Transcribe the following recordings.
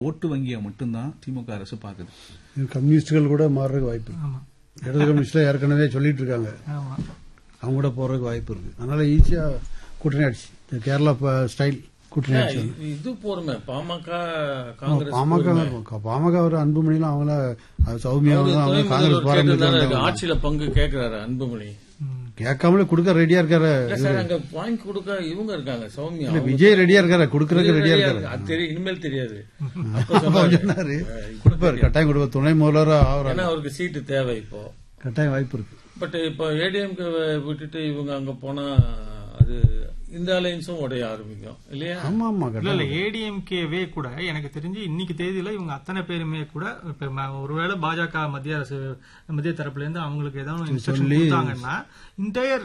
ஓட்டு வங்கியை மட்டும்தான் திமுக அரசு பாக்குது கம்யூனிஸ்டுகள் கூட மாறுறதுக்கு வாய்ப்பு இருக்கு. ஆமா இடது கம்யூனிஸ்ட்ல ஏற்கனவே சொல்லிட்டு இருக்காங்க ஆமா அவங்க கூட போறதுக்கு வாய்ப்பு இருக்கு அதனால ஈஸியா கூட்டணி ஆயிடுச்சு இந்த கேரளா ப- ஸ்டைல் கூட்டணி ஆயிடுச்சு இது- இது போருமே பாமக காங்கிரஸ் பாமக போருமே. பாமக ஒரு அன்புமணிலாம் அவங்கள அது சௌமியா அவரு அவங்க துணை காங்கிரஸ் முதல்வர் பாரம்பரியத்துல கேட்டதுனால வந்தவங்க. ஆட்சியில பங்கு கேக்குறாரு அன்புமணி ம். கேட்காமலே கொடுக்க ரெடியா இருக்காரு இல்ல சார் அங்க வாங்கி கொடுக்க இவங்க இருக்காங்க சௌமியா இல்ல அவங்க விஜய் ரெடியா இருக்காரு கொடுக்கறதுக்கு ரெடியா ரெடியா இருக்காரு இருக்கு. அது தெரியும் இனிமேல் தெரியாது அப்ப அப்ப சொன்னாரு. சொன்னாரு அஹ் இப்ப கொடுப்பாரு கட்டாயம் கொடுப்பாரு துணை முதல்வரா ஆகுறாரு ஏன்னா அவருக்கு சீட்டு தேவை இப்போ கட்டாயம் வாய்ப்பு இருக்கு பட் இப்போ ஏடிஎம்கே விட்டுட்டு இவங்க அங்க போனா அது இந்த அலைன்ஸும் உடைய ஆரம்பிக்கும் இல்லையா ஆமா ஆமா இல்ல இல்ல கட்டாயம் ஏடிஎம்கேவே கூட எனக்கு தெரிஞ்சு இன்னைக்கு தேதியில இவங்க அத்தனை பேருமே கூட இப்ப ம- ஒருவேளை பாஜக மத்திய அரசு மத்திய தரப்புல இருந்து அவங்களுக்கு ஏதாவது இன்ஸ்ட்ரக்ஷன் சொல்லி- கொடுத்தாங்கன்னா இன்டையர்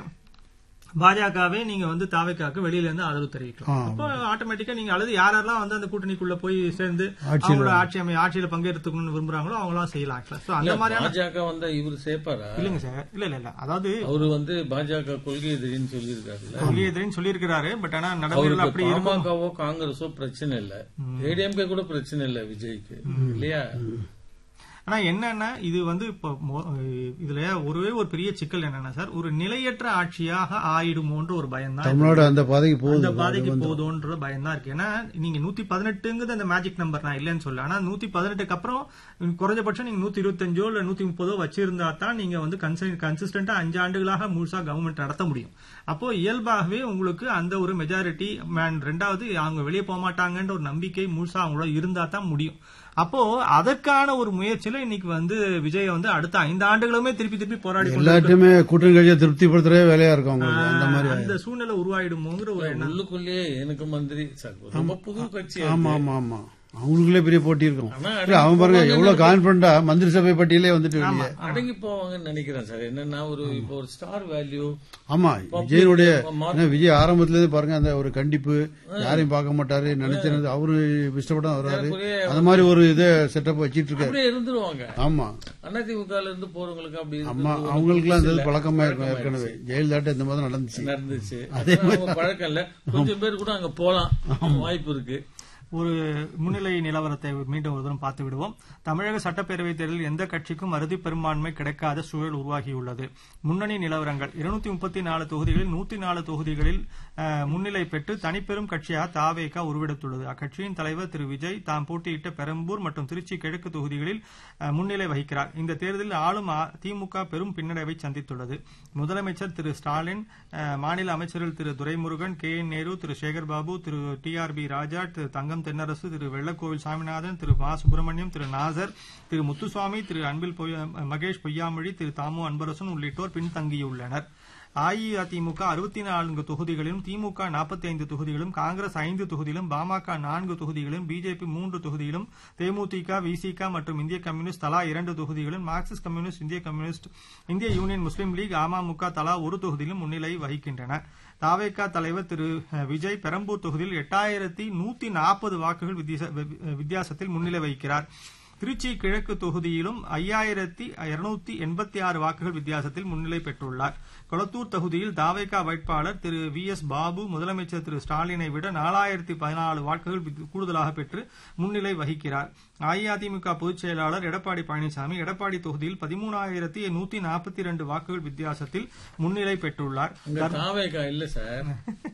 பாஜகவே நீங்க வந்து தாவைக்காக்கு வெளியில இருந்து ஆதரவு தெரிவிக்கலாம் ஆ. அப்போ ஆட்டோமேட்டிக்கா நீங்க அல்லது யாரெல்லாம் வந்து அந்த கூட்டணிக்குள்ள போய் சேர்ந்து ஆட்சியில- அவங்களோட ஆட்சி அமை ஆட்சியில பங்கெடுத்துக்கணும்னு விரும்புறாங்களோ அவங்களாம் செய்யலாம் actually. So, அந்த இல்ல, மாதிரியான பாஜக வந்தா இவரு சேர்ப்பாரா இல்லைங்க சார் இல்ல இல்ல இல்ல அதாவது அவரு வந்து பாஜக கொள்கை எதிரின்னு சொல்லியிருக்காருல்ல வெளியேதுன்னு சொல்லியிருக்கிறாரு பட் ஆனா நடைமுறையில் அவருக்கு அப்படி இருக்கும் பாமகவோ காங்கிரஸோ பிரச்சனை இல்ல ஏடிஎம்கே கூட பிரச்சனை இல்ல விஜய்க்கு இல்லையா ஆனா என்னன்னா இது வந்து இப்போ மொ- இதுல ஒரே ஒரு பெரிய சிக்கல் என்னன்னா சார் ஒரு நிலையற்ற ஆட்சியாக ஆயிடுமோன்ற ஒரு பயம் தான் தமிழ்நாடு அந்த பாதைக்கு போகுது அந்த பாதைக்கு போதும்ன்ற பயம் தான் இருக்கு ஏன்னா நீங்க நூத்தி பதினெட்டுங்கிறது அந்த மேஜிக் நம்பர் நான் இல்லைன்னு சொல்ல ஆனா நூத்தி பதினெட்டுக்கு அப்புறம் குறைஞ்சபட்சம் நீங்க நூத்தி இருபத்தஞ்சோ இல்ல நூத்தி முப்பதோ வச்சிருந்தா தான் நீங்க வந்து கன்சிஸ்டன்டா அஞ்சு ஆண்டுகளாக முழுசா கவர்மெண்ட் நடத்த முடியும் அப்போ இயல்பாகவே உங்களுக்கு அந்த ஒரு மெஜாரிட்டி ரெண்டாவது அவங்க வெளியே போக மாட்டாங்கன்ற ஒரு நம்பிக்கை முழுசா அவங்களோட இருந்தா தான் முடியும் அப்போ அதற்கான ஒரு முயற்சியில இன்னைக்கு வந்து விஜய் வந்து அடுத்த ஐந்து ஆண்டுகளுமே திருப்பி திருப்பி போராடி கொண்டு எல்லாத்தையுமே கூட்டணி கட்சியை திருப்திப்படுத்துறதே வேலையா இருக்கும் அவங்களுக்கு அந்த மாதிரி அந்த சூழ்நிலை உருவாயிடுமோங்கிற ஒரு எண்ணம் உள்ளுக்குள்ளேயே எனக்கு மந்திரி சார் ரொம்ப புது கட்சி ஆமா ஆமா ஆமா அவங்களுக்குள்ளே பெரிய போட்டி இருக்கும் ஆனா இல்ல, அவன் பாருங்க எவ்வளவு கான்பிடண்டா மந்திரி சபை பட்டியலே வந்துட்டு வெளியே அடங்கி போவாங்கன்னு நினைக்கிறேன் சார் என்னன்னா ஒரு இப்போ ஒரு ஸ்டார் வேல்யூ ஆமா விஜயனுடைய mark- ஏன்னா, விஜய் ஆரம்பத்துல இருந்து பாருங்க அந்த ஒரு கண்டிப்பு யாரையும் பார்க்க மாட்டாரு நினைச்சது அவரு இஷ்டப்பட்டு வர்றாரு ஏறக்குறைய அந்த மாதிரி ஒரு இதை செட்டப் வச்சிட்டு இருக்காரு அப்படியே இருந்துருவாங்க ஆமா அதிமுக இருந்து போறவங்களுக்கு அப்படி அம்மா இருக்கிறது ஒரு அவங்களுக்குலாம் இந்த புதுசு இல்ல. பழக்கமா இருக்கும் ஏற்கனவே ஜெயலலிதாட்ட இந்த மாதிரி நடந்துச்சு நடந்துச்சு அதனால அவங்க பழக்கம் இல்ல கொஞ்சம் பேர் கூட அங்க போலாம் வாய்ப்பு இருக்கு ஒரு முன்னிலை நிலவரத்தை மீண்டும் ஒரு தரம் பார்த்து விடுவோம் தமிழக சட்டப்பேரவைத் தேர்தலில் எந்த கட்சிக்கும் அறுதி பெரும்பான்மை கிடைக்காத சூழல் உருவாகியுள்ளது முன்னணி நிலவரங்கள் இருநூத்தி முப்பத்தி நாலு தொகுதிகளில் நூத்தி நாலு தொகுதிகளில் அஹ், முன்னிலை பெற்று தனிப்பெரும் கட்சியாக தாவேகா உருவெடுத்துள்ளது அக்கட்சியின் தலைவர் திரு விஜய் தாம் போட்டியிட்ட பெரம்பூர் மற்றும் திருச்சி கிழக்கு தொகுதிகளில் அஹ், முன்னிலை வகிக்கிறார் இந்த தேர்தலில் ஆளும் அ- திமுக பெரும் பின்னடைவை சந்தித்துள்ளது முதலமைச்சர் திரு ஸ்டாலின் அஹ், மாநில அமைச்சர்கள் திரு துரைமுருகன் கே என் நேரு திரு சேகர் பாபு திரு டி ஆர் பி ராஜா திரு தங்கம் தென்னரசு திரு வெள்ளக்கோவில் சாமிநாதன் திரு மா சுப்பிரமணியம் திரு நாசர் திரு முத்துசுவாமி திரு அன்பில் பொய்யா- மகேஷ் பொய்யாமொழி திரு தாமு அன்பரசன் உள்ளிட்டோர் பின்தங்கியுள்ளனர் அஇஅதிமுக அறுபத்தி நான்கு தொகுதிகளிலும் திமுக நாற்பத்தி ஐந்து தொகுதிகளும் காங்கிரஸ் ஐந்து தொகுதியிலும் பாமக நான்கு தொகுதிகளும் பிஜேபி மூன்று தொகுதியிலும் தேமுதிக விசிக மற்றும் இந்திய கம்யூனிஸ்ட் தலா இரண்டு தொகுதிகளும் மார்க்சிஸ்ட் கம்யூனிஸ்ட் இந்திய கம்யூனிஸ்ட் இந்திய யூனியன் முஸ்லீம் லீக் அமமுக தலா ஒரு தொகுதியிலும் முன்னிலை வகிக்கின்றன தாவேகா தலைவர் திரு அஹ், விஜய் பெரம்பூர் தொகுதியில் எட்டாயிரத்தி நூத்தி நாற்பது வாக்குகள் வித்தியாச- வி- வித்தியாசத்தில் முன்னிலை வகிக்கிறார் திருச்சி கிழக்கு தொகுதியிலும் ஐயாயிரத்தி இருநூத்தி எண்பத்தி ஆறு வாக்குகள் வித்தியாசத்தில் முன்னிலை பெற்றுள்ளார் கொளத்தூர் தொகுதியில் தாவேகா வேட்பாளர் திரு வி எஸ் பாபு முதலமைச்சர் திரு ஸ்டாலினை விட நாலாயிரத்தி பதினாலு வாக்குகள் வித்- கூடுதலாக பெற்று முன்னிலை வகிக்கிறார் அஇஅதிமுக பொதுச் செயலாளர் எடப்பாடி பழனிசாமி எடப்பாடி தொகுதியில் பதிமூணாயிரத்தி நூத்தி நாற்பத்தி இரண்டு வாக்குகள் வித்தியாசத்தில் முன்னிலை பெற்றுள்ளார் இங்க தாவேகா இல்ல சார்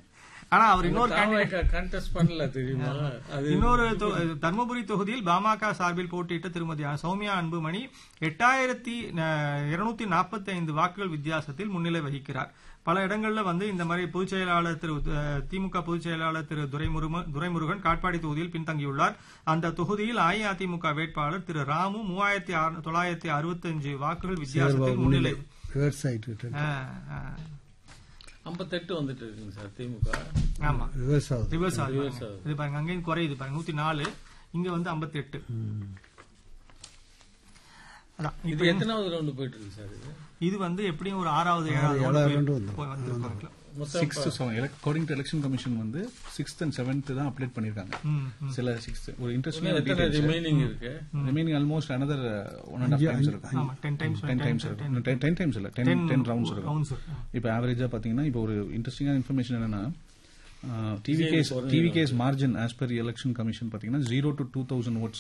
ஆனா அவர் இன்னொரு தாவேகா கண்டெஸ்ட் பண்ணல தெரியுமா அது இன்னொரு தொ- தர்மபுரி தொகுதியில் பாமக சார்பில் போட்டியிட்ட திருமதி சௌமியா அன்புமணி எட்டாயிரத்தி இருநூத்தி நாற்பத்தி ஐந்து வாக்குகள் வித்தியாசத்தில் முன்னிலை வகிக்கிறார் பல இடங்கள்ல வந்து இந்த மாதிரி பொதுச் செயலாளர் திரு அஹ், திமுக பொதுச் செயலாளர் திரு துரைமுருகன் துரைமுருகன் காட்பாடி தொகுதியில் பின்தங்கியுள்ளார் அந்த தொகுதியில் அஇஅதிமுக வேட்பாளர் திரு ராமு மூவாயிரத்தி தொள்ளாயிரத்தி அறுபத்தஞ்சு வாக்குகள் வித்தியாசத்தில் முன்னிலை ரிவர்ஸ் ஆயிட்டு அஹ், அஹ், ஐம்பத்தெட்டு வந்துட்டு இருக்குங்க சார் திமுக ஆமா ரிவர்ஸ் ஆகுது ரிவர்ஸ் ஆகுது Reverse பாருங்க. ஆகுது. இது பாருங்க அங்கேயும் குறையுது பாருங்க நூத்தி நாலு இங்க வந்து ஐம்பத்தி எட்டு அதான் இது இப்ப எத்தனாவது ரவுண்டு போயிட்டு இருக்கு சார் இது இது வந்து எப்படியும் ஒரு ஆறாவது ஏழாவது ஏழாவது round round போய்- வந்துரும். போய் வந்திருக்கும். மொத்தம் sixth seven according to election commission வந்து சிக்ஸ்த் அண்ட் செவன்த் தான் அப்டேட் பண்ணிருக்காங்க ம், ம். சில சிக்ஸ்த் ஒரு இன்னும் இன்ட்ரெஸ்டிங் எத்தனை ரிமைனிங் இருக்கு remaining almost another one and half times இருக்கும் ஆமா, 10 times, டென் 10 டைம்ஸ் times, இருக்கும் டென் டைம்ஸ் இல்ல டென் டென் ரவுண்ட்ஸ் இருக்கும் rounds இருக்கும். இப்போ ஆவரேஜா பாத்தீங்கன்னா இப்போ ஒரு இன்ட்ரெஸ்டிங்கான இன்ஃபர்மேஷன் என்னன்னா TV case TV case margin as per election commission பாத்தீங்கன்னா zero to two thousand oats